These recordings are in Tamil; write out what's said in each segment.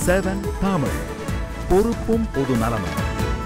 செவன் தமிழ் பொறுப்பும் பொது நலமும்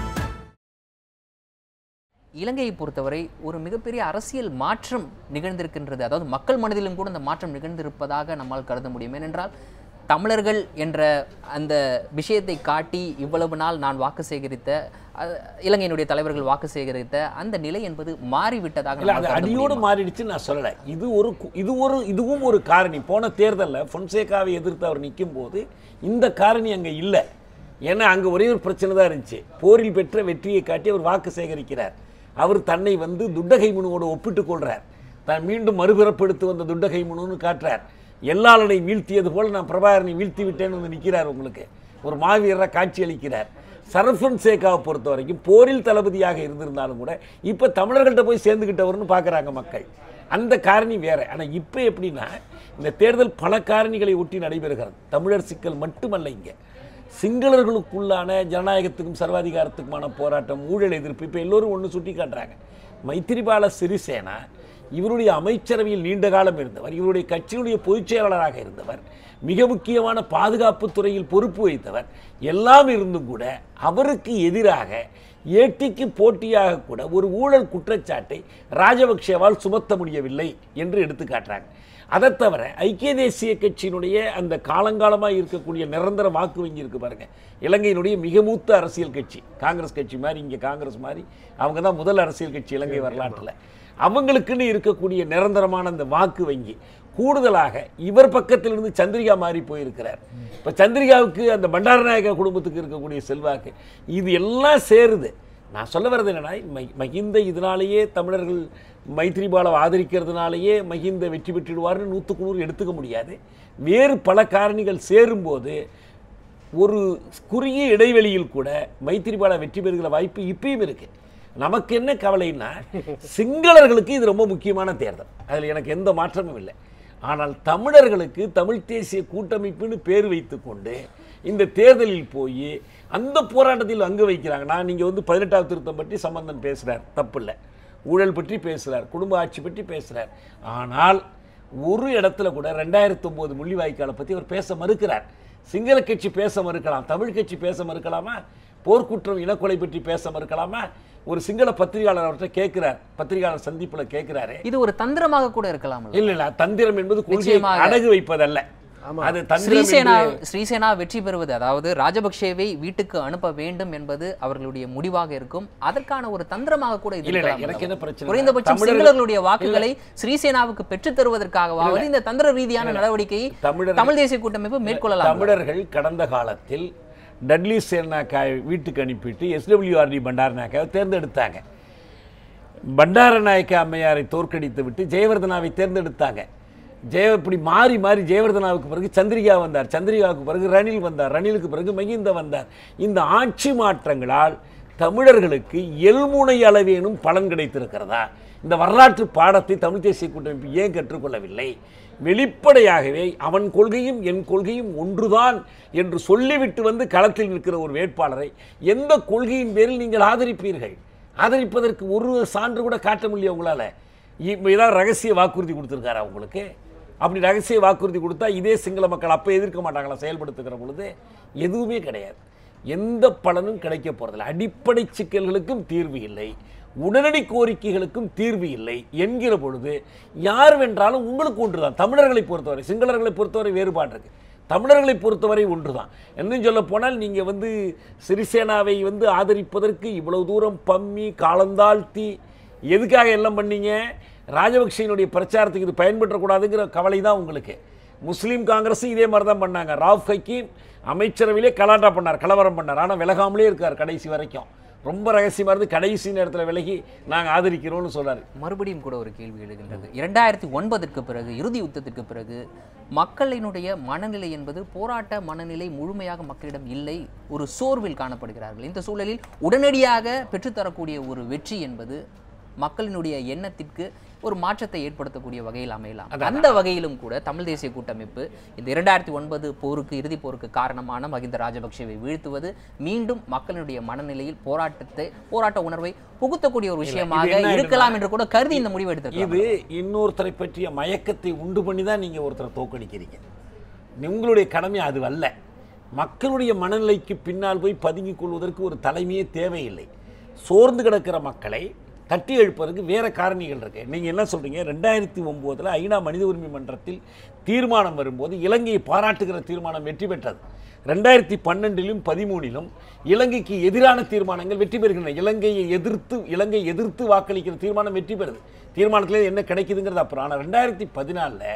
இலங்கையை பொறுத்தவரை ஒரு மிகப்பெரிய அரசியல் மாற்றம் நிகழ்ந்திருக்கின்றது அதாவது மக்கள் மனதிலும் கூட அந்த மாற்றம் நிகழ்ந்திருப்பதாக நம்மால் கருத முடியும் ஏனென்றால் தமிழர்கள் என்ற அந்த விஷயத்தை காட்டி இவ்வளவு நாள் நான் வாக்கு சேகரித்த அஹ், இலங்கையினுடைய தலைவர்கள் வாக்கு சேகரித்த அந்த நிலை என்பது மாறிவிட்டதாக இல்ல நம்மால் அது கருத அடியோடு முடியுமா? மாறிடுச்சு நான் சொல்லலை இது ஒரு கு- இது ஒரு இதுவும் ஒரு காரணி போன தேர்தலில் பொன்சேகாவை எதிர்த்து அவர் நிற்கும் போது இந்த காரணி அங்கே இல்லை ஏன்னா அங்கே ஒரே ஒரு பிரச்சனை தான் இருந்துச்சு போரில் பெற்ற வெற்றியை காட்டி அவர் வாக்கு சேகரிக்கிறார் அவர் தன்னை வந்து துட்டகை முனுவோடு ஒப்பிட்டுக் கொள்றார் தான் மீண்டும் மறுபிறப்பெடுத்து வந்த துட்டகை முனுன்னு காட்டுறார் எல்லாளனை வீழ்த்தியது போல நான் பிரபாகரனை வீழ்த்தி விட்டேன்னு வந்து நிற்கிறார் உங்களுக்கு ஒரு மாவீரராக காட்சி அளிக்கிறார் சரஃபன் சேகாவை பொறுத்த வரைக்கும் போரில் தளபதியாக இருந்திருந்தாலும் கூட இப்போ தமிழர்கள்ட்ட போய் சேர்ந்துக்கிட்டவர்னு பார்க்குறாங்க மக்கள் அந்த காரணி வேற ஆனால் இப்போ எப்படின்னா இந்த தேர்தல் பல காரணிகளை ஒட்டி நடைபெறுகிறது தமிழர் சிக்கல் மட்டுமல்ல இங்கே சிங்களர்களுக்குள்ளான ஜனநாயகத்துக்கும் சர்வாதிகாரத்துக்குமான போராட்டம் ஊழல் எதிர்ப்பு இப்போ எல்லோரும் ஒன்று சுட்டி காட்டுறாங்க மைத்திரிபால சிறிசேனா இவருடைய அமைச்சரவையில் நீண்ட காலம் இருந்தவர் இவருடைய கட்சியினுடைய பொதுச் செயலாளராக இருந்தவர் மிக முக்கியமான பாதுகாப்பு துறையில் பொறுப்பு வைத்தவர் எல்லாம் இருந்தும் கூட அவருக்கு எதிராக ஏட்டிக்கு போட்டியாக கூட ஒரு ஊழல் குற்றச்சாட்டை ராஜபக்சேவால் சுமத்த முடியவில்லை என்று எடுத்து காட்டுறாங்க அதை தவிர ஐக்கிய தேசிய கட்சியினுடைய அந்த காலங்காலமாக இருக்கக்கூடிய நிரந்தர வாக்கு வங்கி இருக்கு பாருங்க இலங்கையினுடைய மிக மூத்த அரசியல் கட்சி காங்கிரஸ் கட்சி மாதிரி இங்கே காங்கிரஸ் மாதிரி அவங்க தான் முதல் அரசியல் கட்சி இலங்கை வரலாற்றில் அவங்களுக்குன்னு இருக்கக்கூடிய நிரந்தரமான அந்த வாக்கு வங்கி கூடுதலாக இவர் பக்கத்திலிருந்து சந்திரிகா மாறி போயிருக்கிறார் இப்போ சந்திரிகாவுக்கு அந்த பண்டாரநாயக குடும்பத்துக்கு இருக்கக்கூடிய செல்வாக்கு இது எல்லாம் சேருது நான் சொல்ல வர்றது என்னன்னா ம- மகிந்த இதனாலேயே தமிழர்கள் மைத்ரிபாலாவை ஆதரிக்கிறதுனாலேயே மகிந்த வெற்றி பெற்றுடுவார்னு நூற்றுக்கு நூறு எடுத்துக்க முடியாது வேறு பல காரணிகள் சேரும்போது ஒரு குறுகிய இடைவெளியில் கூட மைத்திரிபால வெற்றி பெறுகிற வாய்ப்பு இப்பயும் இருக்கு நமக்கு என்ன கவலைன்னா சிங்களர்களுக்கு இது ரொம்ப முக்கியமான தேர்தல் அதில் எனக்கு எந்த மாற்றமும் இல்லை ஆனால் தமிழர்களுக்கு தமிழ் தேசிய கூட்டமைப்புன்னு பேர் வைத்துக்கொண்டு இந்த தேர்தலில் போய் அந்த போராட்டத்தில் அங்கு வைக்கிறாங்க நான் நீங்கள் வந்து பதினெட்டாவது திருத்தம் பற்றி சம்பந்தன் பேசுகிறார் தப்பில்லை ஊழல் பற்றி பேசுகிறார் குடும்ப ஆட்சி பற்றி பேசுகிறார் ஆனால் ஒரு இடத்துல கூட ரெண்டாயிரத்தி ஒம்பது முள்ளிவாய்க்காலை பற்றி அவர் பேச மறுக்கிறார் சிங்கள கட்சி பேச மறுக்கலாம் தமிழ் கட்சி பேச மறுக்கலாமா போர்க்குற்றம் இனக்கொலை பற்றி பேச மறுக்கலாமா ஒரு சிங்கள பத்திரிகையாளர் அவர்கிட்ட கேட்கிறார் பத்திரிகையாளர் சந்திப்பில் கேட்கிறாரு இது ஒரு தந்திரமாக கூட இருக்கலாம் இல்ல இல்ல தந்திரம் என்பது கொள்கையை நிச்சயமாக. அடகு வைப்பதல்ல அது தந்திரம் ஸ்ரீசேனா என்று- ஸ்ரீசேனா வெற்றி பெறுவது அதாவது ராஜபக்சேவை வீட்டுக்கு அனுப்ப வேண்டும் என்பது அவர்களுடைய முடிவாக இருக்கும் அதற்கான ஒரு தந்திரமாக கூட இது இல்ல, இல்ல, இருக்கலாம் எனக்கு என்ன அல்லவா? பிரச்சனை? குறைந்தபட்சம் தமிழர்கள்- சிங்களர்களுடைய வாக்குகளை ஸ்ரீசேனாவுக்கு பெற்றுத் தருவதற்காகவாவது இந்த தந்திர ரீதியான நடவடிக்கையை தமிழர்கள்- தமிழ் தேசிய கூட்டமைப்பு மேற்கொள்ளலாம் தமிழர்கள் கடந்த காலத்தில் டட்லி சேனாக்காய் வீட்டுக்கு அனுப்பிட்டு எஸ்டபிள்யூஆர்டி பண்டாரநாயக்காவை தேர்ந்தெடுத்தாங்க பண்டாரநாயக்க அம்மையாரை தோற்கடித்து விட்டு ஜெயவர்தனாவை தேர்ந்தெடுத்தாங்க ஜெய இப்படி மாறி மாறி ஜெயவர்தனாவுக்கு பிறகு சந்திரிகா வந்தார் சந்திரிகாவுக்கு பிறகு ரணில் வந்தார் ரணிலுக்கு பிறகு மகிந்த வந்தார் இந்த ஆட்சி மாற்றங்களால் தமிழர்களுக்கு எல்முனை அளவேனும் பலன் கிடைத்திருக்கிறதா இந்த வரலாற்று பாடத்தை தமிழ் தேசிய கூட்டமைப்பு ஏன் கற்றுக்கொள்ளவில்லை வெளிப்படையாகவே அவன் கொள்கையும் என் கொள்கையும் ஒன்றுதான் என்று சொல்லிவிட்டு வந்து களத்தில் நிற்கிற ஒரு வேட்பாளரை எந்த கொள்கையின் பேரில் நீங்கள் ஆதரிப்பீர்கள் ஆதரிப்பதற்கு ஒரு சான்று கூட காட்ட முடியல உங்களால் ஏதாவது ரகசிய வாக்குறுதி கொடுத்துருக்காரா உங்களுக்கு அப்படி ரகசிய வாக்குறுதி கொடுத்தா இதே சிங்கள மக்கள் அப்போ எதிர்க்க மாட்டாங்களா செயல்படுத்துகிற பொழுது எதுவுமே கிடையாது எந்த பலனும் கிடைக்க போறதில்லை அடிப்படை சிக்கல்களுக்கும் தீர்வு இல்லை உடனடி கோரிக்கைகளுக்கும் தீர்வு இல்லை என்கிற பொழுது யார் வென்றாலும் உங்களுக்கு ஒன்றுதான் தமிழர்களை பொறுத்தவரை சிங்களர்களை பொறுத்தவரை வேறுபாடு இருக்கு தமிழர்களை பொறுத்தவரை ஒன்றுதான் இன்னும் சொல்ல போனால் நீங்க வந்து சிறிசேனாவை வந்து ஆதரிப்பதற்கு இவ்வளவு தூரம் பம்மி காலந்தாழ்த்தி எதுக்காக எல்லாம் பண்ணீங்க ராஜபக்சேனுடைய பிரச்சாரத்துக்கு இது பயன்பற்றக்கூடாதுங்கிற கவலை தான் உங்களுக்கு முஸ்லீம் காங்கிரஸும் இதே மாதிரி தான் பண்ணாங்க ராவ் ஹக்கீம் அமைச்சரவையிலே கலாட்டா பண்ணார் கலவரம் பண்ணார் ஆனால் விலகாமலே இருக்கார் கடைசி வரைக்கும் ரொம்ப ரகசியமாக இருந்து கடைசி நேரத்தில் விலகி நாங்கள் ஆதரிக்கிறோம்னு சொல்றாரு மறுபடியும் கூட ஒரு கேள்வி எழுகின்றது இரண்டாயிரத்தி ஒன்பதற்கு பிறகு இறுதி யுத்தத்திற்கு பிறகு மக்களினுடைய மனநிலை என்பது போராட்ட மனநிலை முழுமையாக மக்களிடம் இல்லை ஒரு சோர்வில் காணப்படுகிறார்கள் இந்த சூழலில் உடனடியாக பெற்றுத்தரக்கூடிய ஒரு வெற்றி என்பது மக்களினுடைய எண்ணத்திற்கு ஒரு மாற்றத்தை ஏற்படுத்தக்கூடிய வகையில் அமையலாம் அந்த வகையிலும் கூட தமிழ் தேசிய கூட்டமைப்பு இந்த இரண்டாயிரத்தி ஒன்பது போருக்கு இறுதிப் போருக்கு காரணமான மகிந்த ராஜபக்சேவை வீழ்த்துவது மீண்டும் மக்களினுடைய மனநிலையில் போராட்டத்தை போராட்ட உணர்வை புகுத்தக்கூடிய ஒரு விஷயமாக என்ன இருக்கலாம் என்று கூட கருதி இந்த முடிவு எடுத்திருக்கலாம் இது இன்னொருத்தரை பற்றிய மயக்கத்தை உண்டு பண்ணி தான் நீங்கள் ஒருத்தரை தோக்கடிக்கிறீங்க உங்களுடைய கடமை அது அல்ல மக்களுடைய மனநிலைக்கு பின்னால் போய் பதுங்கிக் கொள்வதற்கு ஒரு தலைமையே தேவையில்லை சோர்ந்து கிடக்கிற மக்களை தட்டி எழுப்பதற்கு வேற காரணிகள் இருக்கு நீங்க என்ன சொல்றீங்க ரெண்டாயிரத்தி ஒம்போதில் ஐநா மனித உரிமை மன்றத்தில் தீர்மானம் வரும்போது இலங்கையை பாராட்டுகிற தீர்மானம் வெற்றி பெற்றது ரெண்டாயிரத்தி பன்னெண்டிலும் பதிமூணிலும் இலங்கைக்கு எதிரான தீர்மானங்கள் வெற்றி பெறுகின்றன இலங்கையை எதிர்த்து இலங்கை எதிர்த்து வாக்களிக்கிற தீர்மானம் வெற்றி பெறுது தீர்மானத்தில் என்ன கிடைக்குதுங்கிறது அப்புறம் ஆனால் ரெண்டாயிரத்தி பதினாலில்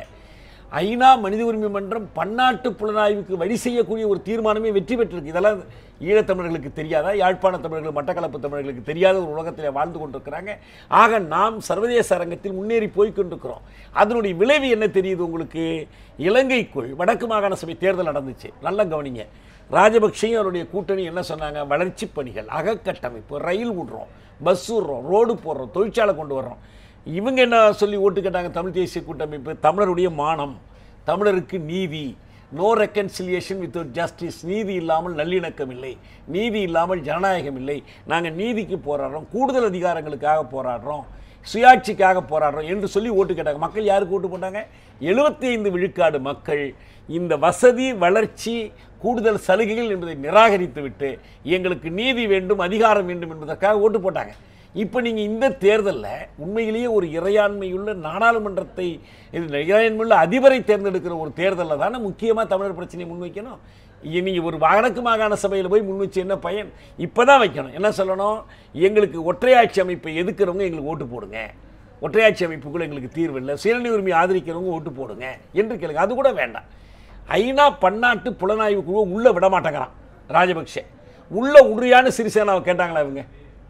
ஐநா மனித உரிமை மன்றம் பன்னாட்டு புலனாய்வுக்கு வழி செய்யக்கூடிய ஒரு தீர்மானமே வெற்றி பெற்றிருக்கு இதெல்லாம் ஈழத்தமிழர்களுக்கு தெரியாதா யாழ்ப்பாண தமிழர்கள் மட்டக்களப்பு தமிழர்களுக்கு தெரியாத ஒரு உலகத்தில் வாழ்ந்து கொண்டிருக்கிறாங்க ஆக நாம் சர்வதேச அரங்கத்தில் முன்னேறி போய் கொண்டிருக்கிறோம் அதனுடைய விளைவு என்ன தெரியுது உங்களுக்கு இலங்கைக்குள் வடக்கு மாகாண சபை தேர்தல் நடந்துச்சு நல்லா கவனிங்க ராஜபக்சேயும் அவருடைய கூட்டணி என்ன சொன்னாங்க வளர்ச்சி பணிகள் அகக்கட்டமைப்பு ரயில் விடுறோம் பஸ் விடுறோம் ரோடு போடுறோம் தொழிற்சாலை கொண்டு வர்றோம் இவங்க என்ன சொல்லி ஓட்டு கேட்டாங்க தமிழ் தேசிய கூட்டமைப்பு தமிழருடைய மானம் தமிழருக்கு நீதி நோ ரெக்கன்சிலியேஷன் வித்வுட் ஜஸ்டிஸ் நீதி இல்லாமல் நல்லிணக்கம் இல்லை நீதி இல்லாமல் ஜனநாயகம் இல்லை நாங்கள் நீதிக்கு போராடுறோம் கூடுதல் அதிகாரங்களுக்காக போராடுறோம் சுயாட்சிக்காக போராடுறோம் என்று சொல்லி ஓட்டு கேட்டாங்க மக்கள் யாருக்கு ஓட்டு போட்டாங்க எழுபத்தி ஐந்து விழுக்காடு மக்கள் இந்த வசதி வளர்ச்சி கூடுதல் சலுகைகள் என்பதை நிராகரித்துவிட்டு எங்களுக்கு நீதி வேண்டும் அதிகாரம் வேண்டும் என்பதற்காக ஓட்டு போட்டாங்க இப்போ நீங்கள் இந்த தேர்தலில் உண்மையிலேயே ஒரு இறையாண்மையுள்ள நாடாளுமன்றத்தை இது இறையாண்மையுள்ள அதிபரை தேர்ந்தெடுக்கிற ஒரு தேர்தலில் தானே முக்கியமாக தமிழர் பிரச்சனையை முன்வைக்கணும் நீங்கள் ஒரு வடக்கு மாகாண சபையில் போய் முன் வச்சு என்ன பயன் இப்போ தான் வைக்கணும் என்ன சொல்லணும் எங்களுக்கு ஒற்றையாட்சி அமைப்பை எதுக்குறவங்க எங்களுக்கு ஓட்டு போடுங்க ஒற்றையாட்சி அமைப்புக்குள்ள எங்களுக்கு தீர்வு இல்லை சுயநிலை உரிமை ஆதரிக்கிறவங்க ஓட்டு போடுங்க என்று கேளுங்க அது கூட வேண்டாம் ஐநா பன்னாட்டு புலனாய்வு குழுவை உள்ளே விட மாட்டேங்கிறான் ராஜபக்ஷே உள்ள உண்மையான சிறிசேனாவை கேட்டாங்களா இவங்க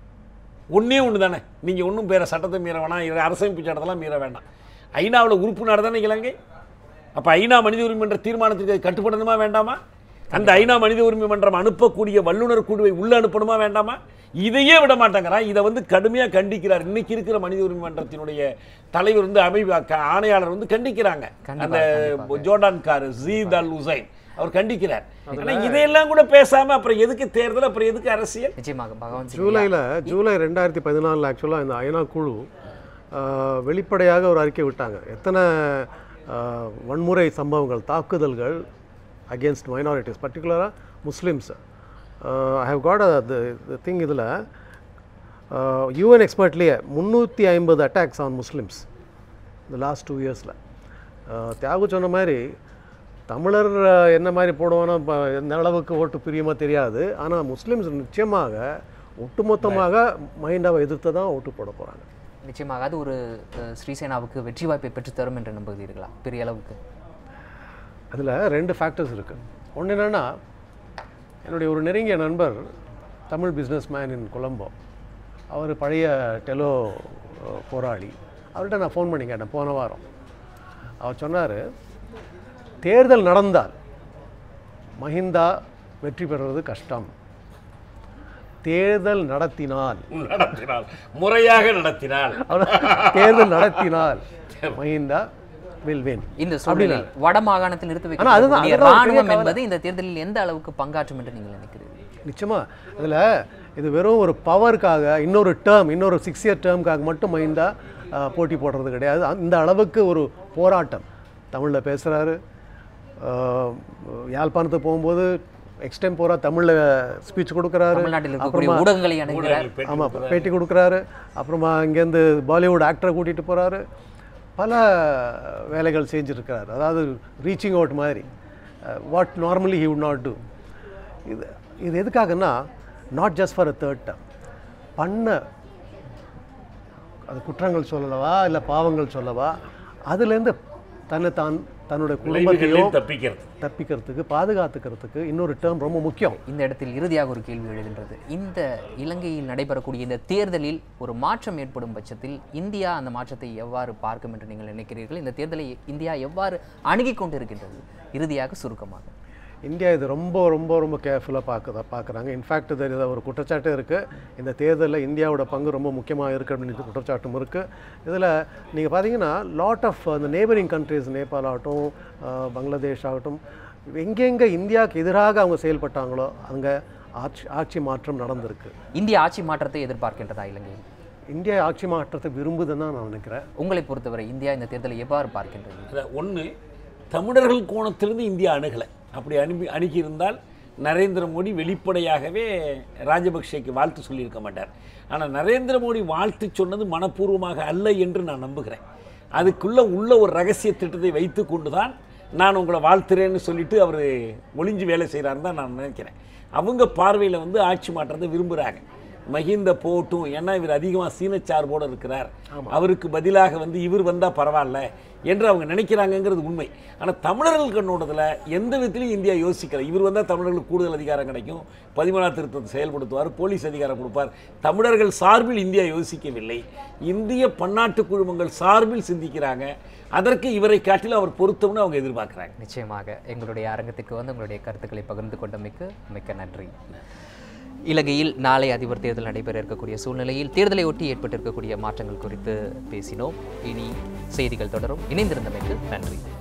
ஒன்றே ஒன்று தானே நீங்கள் ஒன்றும் பேர சட்டத்தை மீற வேணாம் இரு- அரசமைப்பு சட்டத்தெல்லாம் மீற வேண்டாம் ஐநாவில் உறுப்பு நாடு தானே இலங்கை அப்போ ஐநா மனித உரிமை மன்ற தீர்மானத்திற்கு அது கட்டுப்படணுமா வேண்டாமா அந்த ஐநா மனித உரிமை மன்றம் அனுப்பக்கூடிய வல்லுநர் குழுவை உள்ள அனுப்பணுமா வேண்டாமா இதையே விட மாட்டாங்கிறான் இதை வந்து கடுமையாக கண்டிக்கிறார் இன்னைக்கு இருக்கிற மனித உரிமை மன்றத்தினுடைய தலைவர் வந்து அமை ஆணையாளர் வந்து கண்டிக்கிறாங்க கண்டிப்பா, அந்த கண்டிப்பாக. ஜோர்டான் கார் ஜீத் அல் உசைன் அவர் கண்டிக்கிறார் ஆனா இதையெல்லாம் கூட பேசாம அப்புறம் எதுக்கு தேர்தல் அப்புறம் எதுக்கு அரசியல் நிச்சயமாக பகவான் சிங் ஜூலையில் ஜூலை ரெண்டாயிரத்தி பதினாலில் ஆக்சுவலாக இந்த ஐநா குழு ஆஹ், வெளிப்படையாக ஒரு அறிக்கை விட்டாங்க எத்தனை ஆஹ், வன்முறை சம்பவங்கள் தாக்குதல்கள் அகேன்ஸ்ட் மைனாரிட்டிஸ் பர்டிகுலராக Muslims I have got the thing இதில் யூஎன் எக்ஸ்பர்ட்லேயே முந்நூற்றி ஐம்பது அட்டாக்ஸ் ஆன் முஸ்லிம்ஸ் இந்த லாஸ்ட் டூ இயர்ஸில் தியாகு சொன்ன மாதிரி தமிழர் அஹ், என்ன மாதிரி போடுவானோ ப- எந்த அளவுக்கு ஓட்டு பிரியமாக தெரியாது ஆனால் முஸ்லிம்ஸ் நிச்சயமாக ஒட்டுமொத்தமாக மைண்டாவை எதிர்த்து தான் ஓட்டு போட போகிறாங்க நிச்சயமாக அது ஒரு அஹ், ஸ்ரீசேனாவுக்கு வெற்றி வாய்ப்பை பெற்று தரும் என்று நம்புகிறீர்களா பெரிய அளவுக்கு அதில் ரெண்டு ஃபேக்டர்ஸ் இருக்குது ஒன்று என்னென்னா என்னுடைய ஒரு நெருங்கிய நண்பர் Tamil businessman in Colombo அவர் பழைய டெலோ அஹ், போராளி அவர்கிட்ட நான் ஃபோன் பண்ணி கேட்டேன் போன வாரம் அவர் சொன்னார் தேர்தல் நடந்தால் மஹிந்தா வெற்றி பெறுவது கஷ்டம் தேர்தல் நடத்தினால் நடத்தினால் முறையாக நடத்தினால் அவ்வளவு- தேர்தல் நடத்தினால் மஹிந்தா வில் வின் இந்த சூழலில் வட மாகாணத்தில் நிறுத்தி ஆனா அதுதான், வைக்கக்கூடிய அதுதான் ஒரு பெரிய ராணுவம் என்பது இந்த தேர்தலில் எந்த அளவுக்கு பங்காற்றும் என்று நீங்கள் நினைக்கிறீர்கள் நிச்சயமா அதில் இது வெறும் ஒரு பவருக்காக இன்னொரு டேர்ம் இன்னொரு சிக்ஸ் இயர் டேர்முக்காக மட்டும் மைந்தா அஹ், போட்டி போடுறது கிடையாது அந்த அளவுக்கு ஒரு போராட்டம் தமிழில் பேசுகிறாரு யாழ்ப்பாணத்துக்கு போகும்போது எக்ஸ்டெம்போரா தமிழில் ஸ்பீச் கொடுக்குறாரு தமிழ்நாட்டில் இருக்கக்கூடிய ஊடகங்களை அணுகிறார் ஆமாம் பேட்டி கொடுக்குறாரு அப்புறமா இங்கேருந்து பாலிவுட் ஆக்டரை கூட்டிகிட்டு போகிறாரு பல வேலைகள் செஞ்சுருக்கிறாரு அதாவது ரீச்சிங் அவுட் மாதிரி what normally he would not do இது இது எதுக்காகன்னா not just for a third term பண்ண அது குற்றங்கள் சொல்லவா இல்லை பாவங்கள் சொல்லவா அதுலேருந்து தன்னை தான் தன்னுடைய குடும்பத்தையும் விளைவுகளில் தப்பிக்கிறது தப்பிக்கிறதுக்கு பாதுகாத்துக்கிறதுக்கு இன்னொரு டேர்ம் ரொம்ப முக்கியம் இந்த இடத்தில் இறுதியாக ஒரு கேள்வி எழுகின்றது இந்த இலங்கையில் நடைபெறக்கூடிய இந்த தேர்தலில் ஒரு மாற்றம் ஏற்படும் பட்சத்தில் இந்தியா அந்த மாற்றத்தை எவ்வாறு பார்க்கும் என்று நீங்கள் நினைக்கிறீர்கள் இந்த தேர்தலை இந்தியா எவ்வாறு அணுகிக் கொண்டிருக்கின்றது இறுதியாக சுருக்கமாக இந்தியா இது ரொம்ப ரொம்ப ரொம்ப கேர்ஃபுல்லாக பார்க்குதா பார்க்குறாங்க இன்ஃபேக்ட் இது இது ஒரு குற்றச்சாட்டு இருக்குது இந்த தேர்தலில் இந்தியாவோட பங்கு ரொம்ப முக்கியமாக இருக்குது அப்படின்னு குற்றச்சாட்டும் இருக்குது இதில் நீங்கள் பார்த்தீங்கன்னா லாட் ஆஃப் அந்த நேபரிங் கண்ட்ரிஸ் நேபாள் ஆகட்டும் அஹ், பங்களாதேஷ் ஆகட்டும் எங்கெங்கே இந்தியாவுக்கு எதிராக அவங்க செயல்பட்டாங்களோ அங்கே ஆட்சி ஆட்சி மாற்றம் நடந்திருக்கு இந்திய ஆட்சி மாற்றத்தை எதிர்பார்க்கின்றதா இலங்கையில் இந்தியா ஆட்சி மாற்றத்தை விரும்புதுன்னு தான் நான் நினைக்கிறேன் உங்களை பொறுத்தவரை இந்தியா இந்த தேர்தலை எவ்வாறு பார்க்கின்றது ஒன்று தமிழர்கள் கோணத்திலிருந்து இந்தியா அணுகலை அப்படி அனுப்பி அணுகியிருந்தால் நரேந்திர மோடி வெளிப்படையாகவே ராஜபக்சேக்கு வாழ்த்து சொல்லியிருக்க மாட்டார் ஆனால் நரேந்திர மோடி வாழ்த்து சொன்னது மனப்பூர்வமாக அல்ல என்று நான் நம்புகிறேன் அதுக்குள்ள உள்ள ஒரு ரகசிய திட்டத்தை வைத்து கொண்டு தான் நான் உங்களை வாழ்த்துறேன்னு சொல்லிட்டு அவர் ஒளிஞ்சு வேலை செய்கிறாருன்னு தான் நான் நினைக்கிறேன் அவங்க பார்வையில் வந்து ஆட்சி மாற்றத்தை விரும்புகிறாங்க மஹிந்த போட்டும் ஏன்னா இவர் அதிகமாக சீனச்சார்போடு இருக்கிறார் அவருக்கு பதிலாக வந்து இவர் வந்தால் பரவாயில்ல என்று அவங்க நினைக்கிறாங்கங்கிறது உண்மை ஆனால் தமிழர்கள் கண்ணோட்டத்தில் எந்த விதத்திலையும் இந்தியா யோசிக்கல இவர் வந்தால் தமிழர்களுக்கு கூடுதல் அதிகாரம் கிடைக்கும் பதிமூணாம் திருத்தத்தை செயல்படுத்துவார் போலீஸ் அதிகாரம் கொடுப்பார் தமிழர்கள் சார்பில் இந்தியா யோசிக்கவில்லை இந்திய பன்னாட்டு குழுமங்கள் சார்பில் சிந்திக்கிறாங்க அதற்கு இவரை காட்டிலும் அவர் பொருத்தம்னு அவங்க எதிர்பார்க்குறாங்க நிச்சயமாக எங்களுடைய அரங்கத்திற்கு வந்து உங்களுடைய கருத்துக்களை பகிர்ந்து கொண்டமைக்கு மிக்க நன்றி இலங்கையில் நாளை அதிபர் தேர்தல் நடைபெற இருக்கக்கூடிய சூழ்நிலையில் தேர்தலை ஒட்டி ஏற்பட்டிருக்கக்கூடிய மாற்றங்கள் குறித்து பேசினோம் இனி செய்திகள் தொடரும் இணைந்திருந்தமைக்கு நன்றி